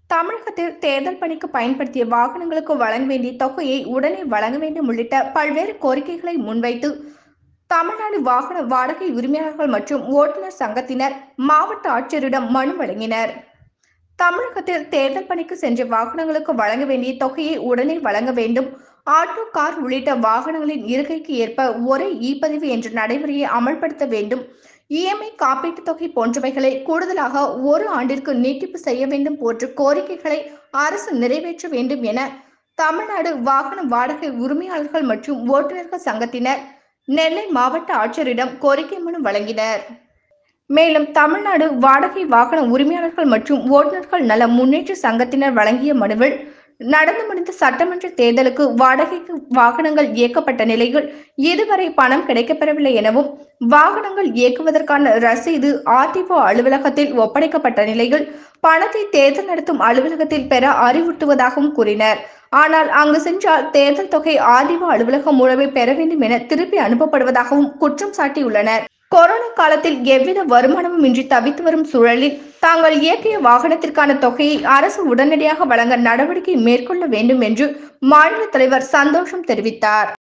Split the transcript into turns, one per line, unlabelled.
தமிழகத்தில் தேர்தல் பணிக்கு பயன்படுத்திய வாகனங்களுக்கு வழங்க வேண்டிய தொகையை உடனே வழங்க வேண்டும் உள்ளிட்ட பல்வேறு கோரிக்கைகளை முன்வைத்து தமிழ்நாடு வாகன வாடகை உரிமையாளர்கள் மற்றும் ஓட்டுநர் சங்கத்தினர் மாவட்ட ஆட்சியரிடம் மனு வழங்கினர் தமிழகத்தில் தேர்தல் பணிக்கு சென்ற வாகனங்களுக்கு வழங்க வேண்டிய தொகையை உடனே வழங்க வேண்டும் ஆட்டோ கார் உள்ளிட்ட வாகனங்களின் இருக்கைக்கு ஏற்ப ஒரே இ பதிவு என்ற நடைமுறையை அமல்படுத்த வேண்டும் இஎம்ஐ காப்பீட்டுத் தொகை போன்றவைகளை கூடுதலாக ஒரு ஆண்டிற்கு நீட்டிப்பு செய்ய வேண்டும் போன்ற கோரிக்கைகளை அரசு நிறைவேற்ற வேண்டும் என தமிழ்நாடு வாகன வாடகை உரிமையாளர்கள் மற்றும் ஓட்டுநர்கள் சங்கத்தினர் நெல்லை மாவட்ட ஆட்சியரிடம் கோரிக்கை மனு வழங்கினர் மேலும் தமிழ்நாடு வாடகை வாகன உரிமையாளர்கள் மற்றும் ஓட்டுநர்கள் நல முன்னேற்ற சங்கத்தினர் வழங்கிய மனுவில் நடந்து முடிந்த சட்டமன்ற தேர்தலுக்கு வாடகைக்கு வாகனங்கள் இயக்கப்பட்ட நிலையில் இதுவரை பணம் கிடைக்கப்பெறவில்லை எனவும் வாகனங்கள் இயக்குவதற்கான ரசீது ஆர்டிஓ அலுவலகத்தில் ஒப்படைக்கப்பட்ட நிலையில் பணத்தை தேர்தல் நடத்தும் அலுவலகத்தில் பெற அறிவுறுத்துவதாகவும் கூறினர் ஆனால் அங்கு சென்றால் தேர்தல் தொகை ஆர்டிஓ அலுவலகம் மூலமே பெற வேண்டும் என திருப்பி அனுப்பப்படுவதாகவும் குற்றம் சாட்டியுள்ளனர் கொரோனா காலத்தில் எவ்வித வருமானமும் இன்றி தவித்து வரும் சூழலில் தாங்கள் இயக்கிய வாகனத்திற்கான தொகையை அரசு உடனடியாக வழங்க நடவடிக்கை மேற்கொள்ள வேண்டும் என்று மாநில தலைவர் சந்தோஷம் தெரிவித்தார்